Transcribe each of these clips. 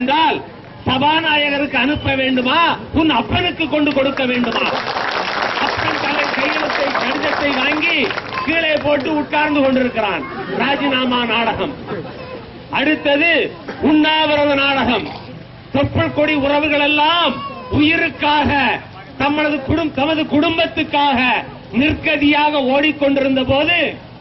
என்றால் சபாநாயகருக்கு அனுப்ப வேண்டுமா உன் அப்பனுக்கு கொண்டு கொடுக்க வேண்டுமா அப்பன் தலை கையெழுத்தை கடிதத்தை வாங்கி கீழே போட்டு உட்கார்ந்து கொண்டிருக்கிறான் ராஜினாமா நாடகம் அடுத்தது உண்ணாவிரத நாடகம் தொப்புள் கொடி உறவுகள் எல்லாம் உயிருக்காக தமது குடும் தமது குடும்பத்துக்காக நிற்கதியாக ஓடிக்கொண்டிருந்த போது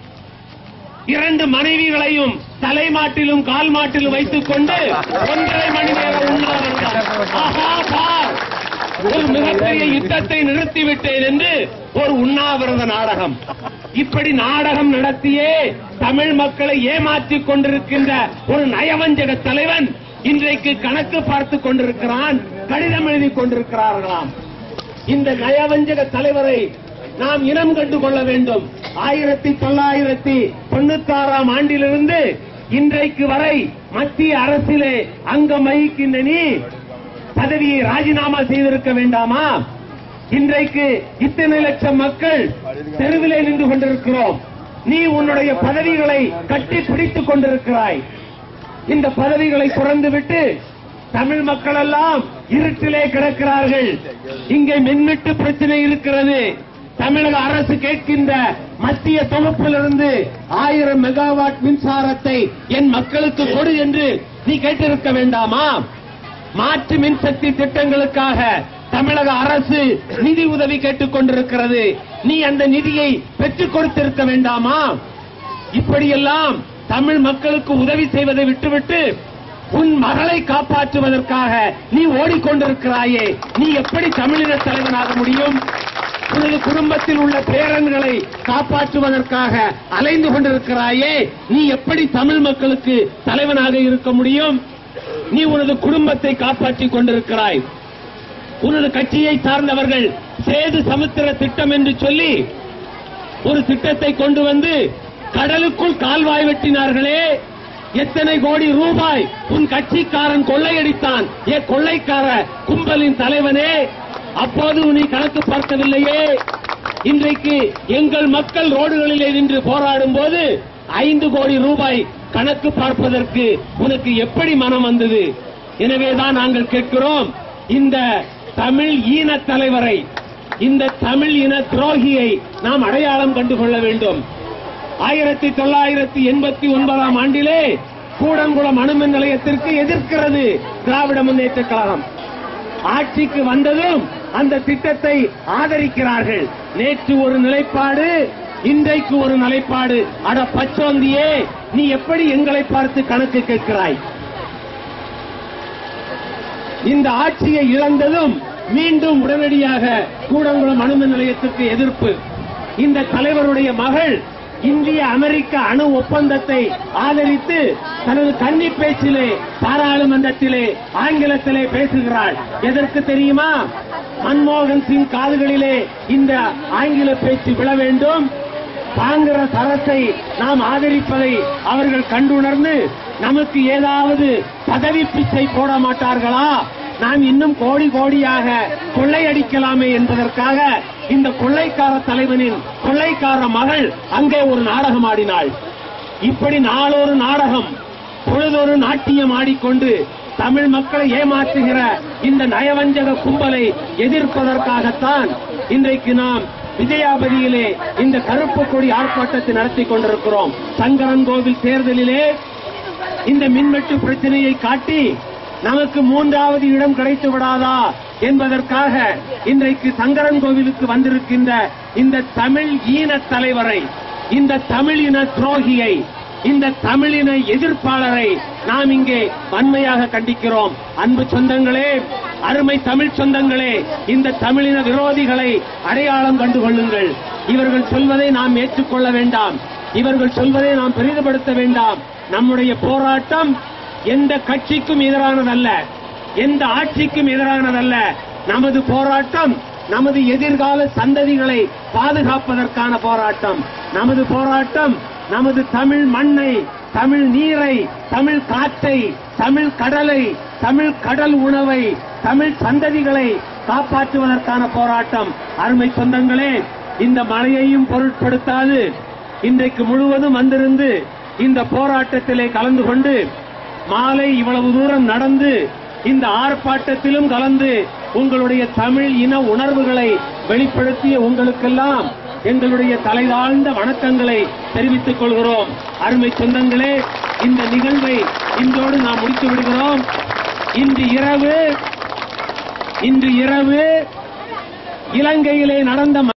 இரண்டு மனைவிகளையும் தலைமாட்டிலும் கால் மாட்டிலும் வைத்துக் கொண்டு ஒன்றரை மணி நேரம் உண்ணாவிரதம் ஆஹா பார் ஒரு மிகப்பெரிய யுத்தத்தை நிறுத்திவிட்டேன் என்று ஒரு உண்ணாவிரத நாடகம் இப்படி நாடகம் நடத்தியே தமிழ் மக்களை ஏமாற்றிக் கொண்டிருக்கின்ற ஒரு நயவஞ்சக தலைவன் இன்றைக்கு கணக்கு பார்த்துக் கொண்டிருக்கிறான் கடிதம் எழுதிக் கொண்டிருக்கிறார்களாம் இந்த நயவஞ்சக தலைவரை நாம் இனம் கண்டு கொள்ள வேண்டும் ஆயிரத்தி தொள்ளாயிரத்தி தொண்ணூத்தி ஆறாம் ஆண்டிலிருந்து இன்றைக்கு வரை மத்திய அரசிலே அங்கம் வகிக்கின்ற நீ பதவியை ராஜினாமா செய்திருக்க வேண்டாமா இன்றைக்கு இத்தனை லட்சம் மக்கள் தெருவிலே நின்று கொண்டிருக்கிறோம் நீ உன்னுடைய பதவிகளை கட்டி பிடித்துக் கொண்டிருக்கிறாய் இந்த பதவிகளை துறந்துவிட்டு தமிழ் மக்கள் எல்லாம் இருட்டிலே கிடக்கிறார்கள் இங்கே மின்வெட்டு பிரச்சனை இருக்கிறது தமிழக அரசு கேட்கின்ற மத்திய தொகுப்பிலிருந்து ஆயிரம் மெகாவாட் மின்சாரத்தை என் மக்களுக்கு கொடு என்று நீ கேட்டிருக்க வேண்டாமா மாற்று மின்சக்தி திட்டங்களுக்காக தமிழக அரசு நிதி உதவி கேட்டுக் கொண்டிருக்கிறது நீ அந்த நிதியை பெற்றுக் கொடுத்திருக்க வேண்டாமா இப்படியெல்லாம் தமிழ் மக்களுக்கு உதவி செய்வதை விட்டுவிட்டு உன் மகளை காப்பாற்றுவதற்காக நீ ஓடிக்கொண்டிருக்கிறாயே நீ எப்படி தமிழின தலைவனாக முடியும் உனது குடும்பத்தில் உள்ள பேரன்களை காப்பாற்றுவதற்காக அலைந்து கொண்டிருக்கிறாயே நீ எப்படி தமிழ் மக்களுக்கு தலைவனாக இருக்க முடியும் நீ உனது குடும்பத்தை காப்பாற்றிக் கொண்டிருக்கிறாய் உனது கட்சியை சார்ந்தவர்கள் சேது சமுத்திர திட்டம் என்று சொல்லி ஒரு திட்டத்தை கொண்டு வந்து கடலுக்குள் கால்வாய் வெட்டினார்களே எத்தனை கோடி ரூபாய் உன் கட்சிக்காரன் கொள்ளையடித்தான் ஏ கொள்ளைக்கார கும்பலின் தலைவனே அப்போது நீ கணக்கு பார்க்கவில்லையே இன்றைக்கு எங்கள் மக்கள் ரோடுகளிலே நின்று போராடும் போது ஐந்து கோடி ரூபாய் கணக்கு பார்ப்பதற்கு உனக்கு எப்படி மனம் வந்தது எனவேதான் நாங்கள் கேட்கிறோம் இந்த தமிழ் ஈன தலைவரை இந்த தமிழ் இன துரோகியை நாம் அடையாளம் கண்டு கொள்ள வேண்டும் ஆயிரத்தி தொள்ளாயிரத்தி எண்பத்தி ஒன்பதாம் ஆண்டிலே கூடங்குளம் அணுமின் நிலையத்திற்கு எதிர்க்கிறது திராவிட முன்னேற்ற கழகம் ஆட்சிக்கு வந்ததும் அந்த திட்டத்தை ஆதரிக்கிறார்கள் நேற்று ஒரு நிலைப்பாடு இன்றைக்கு ஒரு நிலைப்பாடு அட பச்சோந்தியே நீ எப்படி எங்களை பார்த்து கணக்கு கேட்கிறாய் இந்த ஆட்சியை இழந்ததும் மீண்டும் உடனடியாக கூடங்குளம் அணுமின் நிலையத்திற்கு எதிர்ப்பு இந்த தலைவருடைய மகள் இந்திய அமெரிக்க அணு ஒப்பந்தத்தை ஆதரித்து தனது கன்னி பேச்சிலே பாராளுமன்றத்திலே ஆங்கிலத்திலே பேசுகிறாள் எதற்கு தெரியுமா மன்மோகன் சிங் காதுகளிலே இந்த ஆங்கில பேச்சு விழ வேண்டும் காங்கிரஸ் அரசை நாம் ஆதரிப்பதை அவர்கள் கண்டுணர்ந்து நமக்கு ஏதாவது பதவி பிச்சை போட மாட்டார்களா நாம் இன்னும் கோடி கோடியாக கொள்ளையடிக்கலாமே என்பதற்காக இந்த கொள்ளைக்கார தலைவனின் கொள்ளைக்கார மகள் அங்கே ஒரு நாடகம் ஆடினாள் இப்படி நாளொரு நாடகம் பொழுதொரு நாட்டியம் ஆடிக்கொண்டு தமிழ் மக்களை ஏமாற்றுகிற இந்த நயவஞ்சக கும்பலை எதிர்ப்பதற்காகத்தான் இன்றைக்கு நாம் விஜயாபதியிலே இந்த கருப்பு கொடி ஆர்ப்பாட்டத்தை நடத்தி கொண்டிருக்கிறோம் சங்கரன் கோவில் தேர்தலிலே இந்த மின்வெட்டு பிரச்சனையை காட்டி நமக்கு மூன்றாவது இடம் கிடைத்து விடாதா என்பதற்காக இன்றைக்கு சங்கரன் கோவிலுக்கு வந்திருக்கின்ற இந்த தமிழ் ஈன தலைவரை இந்த தமிழ் இன துரோகியை இந்த தமிழின எதிர்ப்பாளரை நாம் இங்கே வன்மையாக கண்டிக்கிறோம் அன்பு சொந்தங்களே அருமை தமிழ் சொந்தங்களே இந்த தமிழின விரோதிகளை அடையாளம் கண்டு கொள்ளுங்கள் இவர்கள் சொல்வதை நாம் ஏற்றுக்கொள்ள வேண்டாம் இவர்கள் சொல்வதை நாம் பெரிதுபடுத்த வேண்டாம் நம்முடைய போராட்டம் எந்த கட்சிக்கும் எதிரானதல்ல எந்த ஆட்சிக்கும் எதிரானதல்ல நமது போராட்டம் நமது எதிர்கால சந்ததிகளை பாதுகாப்பதற்கான போராட்டம் நமது போராட்டம் நமது தமிழ் மண்ணை தமிழ் நீரை தமிழ் காற்றை தமிழ் கடலை தமிழ் கடல் உணவை தமிழ் சந்ததிகளை காப்பாற்றுவதற்கான போராட்டம் அருமை சொந்தங்களே இந்த மழையையும் பொருட்படுத்தாது இன்றைக்கு முழுவதும் வந்திருந்து இந்த போராட்டத்திலே கலந்து கொண்டு மாலை இவ்வளவு தூரம் நடந்து இந்த ஆர்ப்பாட்டத்திலும் கலந்து உங்களுடைய தமிழ் இன உணர்வுகளை வெளிப்படுத்திய உங்களுக்கெல்லாம் எங்களுடைய தலைதாழ்ந்த வணக்கங்களை தெரிவித்துக் கொள்கிறோம் அருமை சொந்தங்களே இந்த நிகழ்வை இன்றோடு நாம் முடித்து விடுகிறோம் இன்று இரவு இன்று இரவு இலங்கையிலே நடந்த